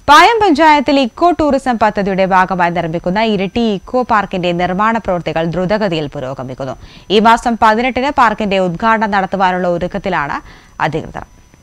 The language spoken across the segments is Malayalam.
പായം പഞ്ചായത്തിൽ ഇക്കോ ടൂറിസം പദ്ധതിയുടെ ഭാഗമായി നിർമ്മിക്കുന്ന ഇരിട്ടി ഇക്കോ പാർക്കിന്റെ നിർമ്മാണ പ്രവൃത്തികൾ ദ്രുതഗതിയിൽ പുരോഗമിക്കുന്നു ഈ മാസം പതിനെട്ടിന് പാർക്കിന്റെ ഉദ്ഘാടനം നടത്തുവാനുള്ള ഒരുക്കത്തിലാണ് അധികൃതർ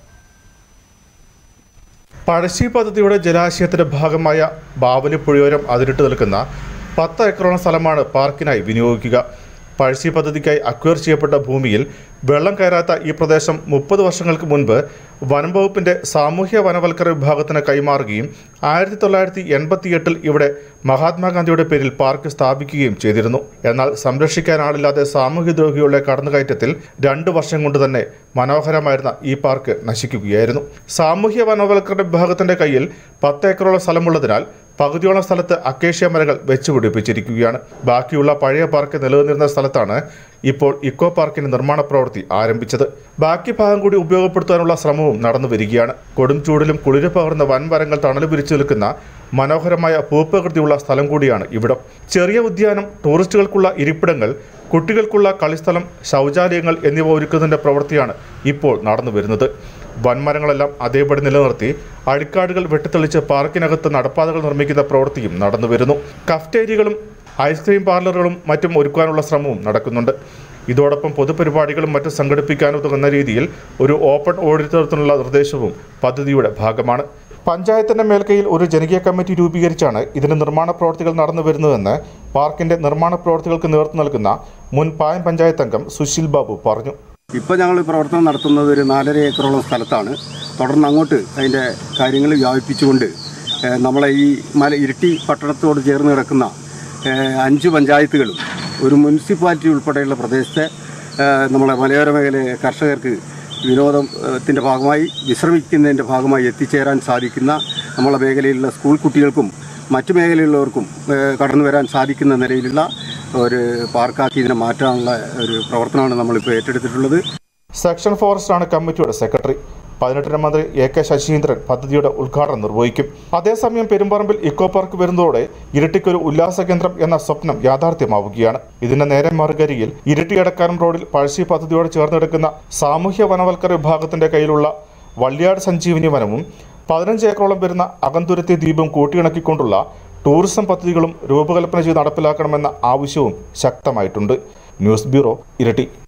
പഴശ്ശി പദ്ധതിയുടെ ജലാശയത്തിന്റെ ഭാഗമായ ബാവലി പുഴയോരം അതിരിട്ട് നിൽക്കുന്ന പത്ത് ഏക്കറോളം സ്ഥലമാണ് പാർക്കിനായി വിനിയോഗിക്കുക പഴശ്ശി പദ്ധതിക്കായി അക്വയർ ചെയ്യപ്പെട്ട ഭൂമിയിൽ വെള്ളം കയറാത്ത ഈ പ്രദേശം മുപ്പത് വർഷങ്ങൾക്ക് മുൻപ് വനം വകുപ്പിന്റെ സാമൂഹ്യ വനവൽക്കരണ വിഭാഗത്തിന് കൈമാറുകയും ആയിരത്തി തൊള്ളായിരത്തി എൺപത്തി എട്ടിൽ ഇവിടെ മഹാത്മാഗാന്ധിയുടെ പേരിൽ പാർക്ക് സ്ഥാപിക്കുകയും ചെയ്തിരുന്നു എന്നാൽ സംരക്ഷിക്കാൻ ആളില്ലാതെ സാമൂഹ്യദ്രോഹികളുടെ കടന്നുകയറ്റത്തിൽ രണ്ട് വർഷം കൊണ്ട് തന്നെ മനോഹരമായിരുന്ന ഈ പാർക്ക് നശിക്കുകയായിരുന്നു സാമൂഹ്യ വനവൽക്കരണ വിഭാഗത്തിന്റെ കയ്യിൽ പത്ത് ഏക്കറോളം സ്ഥലമുള്ളതിനാൽ പകുതിയോളം സ്ഥലത്ത് അക്കേഷ്യ മരങ്ങൾ വെച്ചുപിടിപ്പിച്ചിരിക്കുകയാണ് ബാക്കിയുള്ള പഴയ പാർക്ക് നിലനിന്നിരുന്ന സ്ഥലത്താണ് ഇപ്പോൾ ഇക്കോ പാർക്കിന്റെ നിർമ്മാണ പ്രവൃത്തി ആരംഭിച്ചത് ബാക്കി ഭാഗം കൂടി ഉപയോഗപ്പെടുത്താനുള്ള ശ്രമവും നടന്നു വരികയാണ് കൊടും ചൂടിലും കുളിര് പകർന്ന വൻമരങ്ങൾ തണൽ വിരിച്ചു നിൽക്കുന്ന മനോഹരമായ ഭൂപ്രകൃതിയുള്ള സ്ഥലം കൂടിയാണ് ഇവിടം ചെറിയ ഉദ്യാനം ടൂറിസ്റ്റുകൾക്കുള്ള ഇരിപ്പിടങ്ങൾ കുട്ടികൾക്കുള്ള കളിസ്ഥലം ശൗചാലയങ്ങൾ എന്നിവ ഒരുക്കുന്നതിന്റെ പ്രവൃത്തിയാണ് ഇപ്പോൾ നടന്നു വരുന്നത് വൻമരങ്ങളെല്ലാം അതേപടി നിലനിർത്തി അഴിക്കാടുകൾ വെട്ടിത്തെളിച്ച് പാർക്കിനകത്ത് നടപ്പാതകൾ നിർമ്മിക്കുന്ന പ്രവൃത്തിയും നടന്നു വരുന്നു കഫ്റ്റേരിയകളും ഐസ്ക്രീം പാർലറുകളും മറ്റും ഒരുക്കാനുള്ള ശ്രമവും നടക്കുന്നുണ്ട് ഇതോടൊപ്പം പൊതുപരിപാടികളും മറ്റും സംഘടിപ്പിക്കാനുതകുന്ന രീതിയിൽ ഒരു ഓപ്പൺ ഓഡിറ്റോറിയത്തിനുള്ള നിർദ്ദേശവും പദ്ധതിയുടെ ഭാഗമാണ് പഞ്ചായത്തിന്റെ മേൽക്കൈയിൽ ഒരു ജനകീയ കമ്മിറ്റി രൂപീകരിച്ചാണ് ഇതിന്റെ നിർമ്മാണ പ്രവർത്തികൾ നടന്നു വരുന്നതെന്ന് പാർക്കിന്റെ നിർമ്മാണ പ്രവർത്തികൾക്ക് നേതൃത്വം നൽകുന്ന മുൻ പായം പഞ്ചായത്ത് അംഗം സുശീൽ ബാബു പറഞ്ഞു ഇപ്പോൾ ഞങ്ങൾ പ്രവർത്തനം നടത്തുന്നത് ഒരു നാലര ഏക്കറോളം സ്ഥലത്താണ് തുടർന്ന് അങ്ങോട്ട് അതിൻ്റെ കാര്യങ്ങൾ വ്യാപിപ്പിച്ചുകൊണ്ട് ഏഹ്, നമ്മളെ ഈ മല ഇരിട്ടി പട്ടണത്തോട് ചേർന്ന് കിടക്കുന്ന ഏഹ്, അഞ്ച് പഞ്ചായത്തുകളും ഒരു മുനിസിപ്പാലിറ്റി ഉൾപ്പെടെയുള്ള പ്രദേശത്തെ ഏഹ്, നമ്മളെ മലയോര മേഖലയിലെ കർഷകർക്ക് വിനോദത്തിൻ്റെ ഭാഗമായി വിശ്രമിക്കുന്നതിൻ്റെ ഭാഗമായി എത്തിച്ചേരാൻ സാധിക്കുന്ന നമ്മളെ മേഖലയിലുള്ള സ്കൂൾ കുട്ടികൾക്കും മറ്റു മേഖലയിലുള്ളവർക്കും ഏഹ്, കടന്നു വരാൻ സാധിക്കുന്ന നിലയിലുള്ള ഒരു പാർക്കാക്കി ഇതിനെ മാറ്റാനുള്ള ഒരു പ്രവർത്തനമാണ് നമ്മളിപ്പോൾ ഏറ്റെടുത്തിട്ടുള്ളത് സെക്ഷൻ ഫോറസ്റ്റ് ആണ് കമ്മിറ്റിയുടെ സെക്രട്ടറി പതിനെട്ടിന് മന്ത്രി എ കെ ശശീന്ദ്രൻ പദ്ധതിയുടെ ഉദ്ഘാടനം നിർവഹിക്കും അതേസമയം പെരുമ്പറമ്പിൽ ഇക്കോ പാർക്ക് വരുന്നതോടെ ഇരട്ടിക്കൊരു ഉല്ലാസ കേന്ദ്രം എന്ന സ്വപ്നം യാഥാർത്ഥ്യമാവുകയാണ് ഇതിന്റെ നേരെ മറുകരിയിൽ ഇരട്ടി എടക്കാനം റോഡിൽ പഴശ്ശി പദ്ധതിയോട് ചേർന്ന് കിടക്കുന്ന സാമൂഹ്യ വനവൽക്കരണ വിഭാഗത്തിന്റെ കയ്യിലുള്ള വള്ളിയാട് സഞ്ജീവനി വനവും പതിനഞ്ച് ഏക്കറോളം വരുന്ന അകന്തുരത്തി ദ്വീപും കൂട്ടിയിണക്കിക്കൊണ്ടുള്ള ടൂറിസം പദ്ധതികളും രൂപകൽപ്പന ചെയ്ത് നടപ്പിലാക്കണമെന്ന ആവശ്യവും ശക്തമായിട്ടുണ്ട് ന്യൂസ് ബ്യൂറോ ഇരട്ടി